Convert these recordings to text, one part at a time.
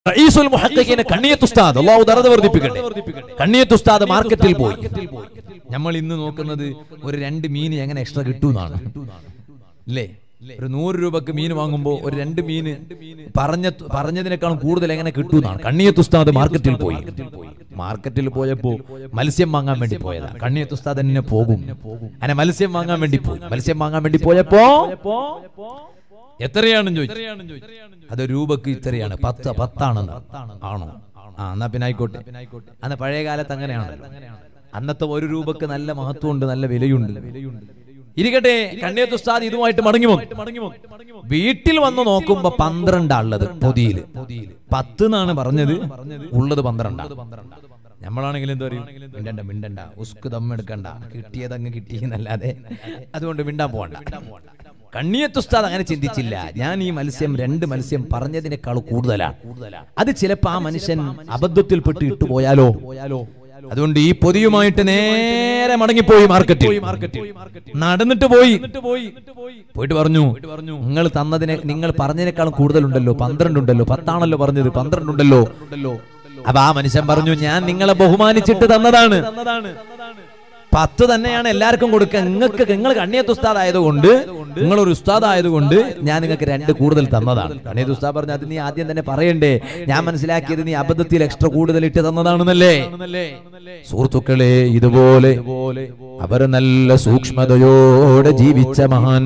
റഈസുൽ മുഹഖഖീന കണ്ണിയത്ത് ഉസ്താദ് അല്ലാഹു ദറജ വർദ്ധിപ്പിക്കട്ടെ കണ്ണിയത്ത് ഉസ്താദ് മാർക്കറ്റിൽ പോയി നമ്മൾ ഇന്ന് നോക്കുന്നത് ഒരു രണ്ട് മീൻ എങ്ങനെ എക്സ്ട്രാ കിട്ടൂന്നാണ് അല്ലേ ഒരു നൂറ് രൂപക്ക് മീൻ വാങ്ങുമ്പോൾ ഒരു രണ്ട് മീന് പറഞ്ഞ പറഞ്ഞതിനേക്കാളും കൂടുതൽ എങ്ങനെ കിട്ടൂന്നാണ് കണ്ണിയത്ത് ഉസ്താദ് മാർക്കറ്റിൽ പോയി മാർക്കറ്റിൽ പോയപ്പോ മത്സ്യം വാങ്ങാൻ വേണ്ടി പോയതാ കണ്ണിയത്ത് ഉസ്താദ് തന്നെ പോകും അങ്ങനെ മത്സ്യം വാങ്ങാൻ വേണ്ടി പോയി മത്സ്യം വാങ്ങാൻ വേണ്ടി പോയപ്പോ എത്രയാണെന്ന് ചോദിച്ചു അത് രൂപക്ക് ഇത്രയാണ് പത്ത് പത്താണെന്ന് ആണോ ആ എന്നാ പിന്നെ ആയിക്കോട്ടെ അന്ന് പഴയ കാലത്ത് അങ്ങനെയാണല്ലോ അന്നത്തെ ഒരു രൂപക്ക് നല്ല മഹത്വമുണ്ട് നല്ല വിലയുണ്ട് ഇരിക്കട്ടെ കണ്ണിയത്ത് ഉസ്താദ് ഇതുമായിട്ട് മടങ്ങി വന്നു വീട്ടിൽ വന്ന് നോക്കുമ്പോ പന്ത്രണ്ടാ ഉള്ളത് പൊതിയില് പത്ത് എന്നാണ് പറഞ്ഞത് ഉള്ളത് പന്ത്രണ്ടാ നമ്മളാണെങ്കിൽ എന്താ പറയും മിണ്ടണ്ട മിണ്ടണ്ട ഉസ്ക് ദമ്മെടുക്കണ്ട കിട്ടിയതങ്ങ് കിട്ടിയെന്നല്ലാതെ അതുകൊണ്ട് മിണ്ടാൻ പോകണ്ട കണ്ണിയത്ത് ഉസ്താദ് അങ്ങനെ ചിന്തിച്ചില്ല ഞാൻ ഈ മത്സ്യം രണ്ട് മത്സ്യം പറഞ്ഞതിനേക്കാൾ കൂടുതലാണ് അത് ചിലപ്പോ ആ മനുഷ്യൻ അബദ്ധത്തിൽപ്പെട്ട് ഇട്ടുപോയാലോ അതുകൊണ്ട് ഈ പൊതിയുമായിട്ട് നേരെ മടങ്ങിപ്പോയി മാർക്കറ്റിൽ നടന്നിട്ട് പോയി പോയിട്ട് പറഞ്ഞു നിങ്ങൾ തന്നതിനെ നിങ്ങൾ പറഞ്ഞതിനേക്കാളും കൂടുതലുണ്ടല്ലോ പന്ത്രണ്ടുണ്ടല്ലോ പത്താണല്ലോ പറഞ്ഞത് പന്ത്രണ്ടുണ്ടല്ലോ അപ്പൊ ആ മനുഷ്യൻ പറഞ്ഞു ഞാൻ നിങ്ങളെ ബഹുമാനിച്ചിട്ട് തന്നതാണ് പത്ത് തന്നെയാണ് എല്ലാവർക്കും കൊടുക്കുക നിങ്ങൾക്ക് നിങ്ങൾ കണ്ണിയത്ത് ഉസ്താദ് ആയതുകൊണ്ട് നിങ്ങൾ ഒരു ഉസ്താദ് ആയതുകൊണ്ട് ഞാൻ നിങ്ങൾക്ക് രണ്ട് കൂടുതൽ തന്നതാണ് കണ്ണിയത്ത് ഉസ്താദ് പറഞ്ഞു അത് നീ ആദ്യം തന്നെ പറയണ്ടേ ഞാൻ മനസ്സിലാക്കിയത് നീ അബദ്ധത്തിൽ എക്സ്ട്രാ കൂടുതൽ ഇട്ട് തന്നതാണെന്നല്ലേ സുഹൃത്തുക്കളെ ഇതുപോലെ അവർ നല്ല സൂക്ഷ്മതയോടെ ജീവിച്ച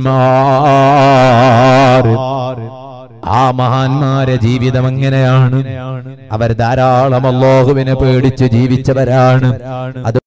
മഹാന്മാർ ആ മഹാന്മാരെ ജീവിതം എങ്ങനെയാണ് അവർ ധാരാളം അള്ളാഹുവിനെ പേടിച്ച് ജീവിച്ചവരാണ് അത്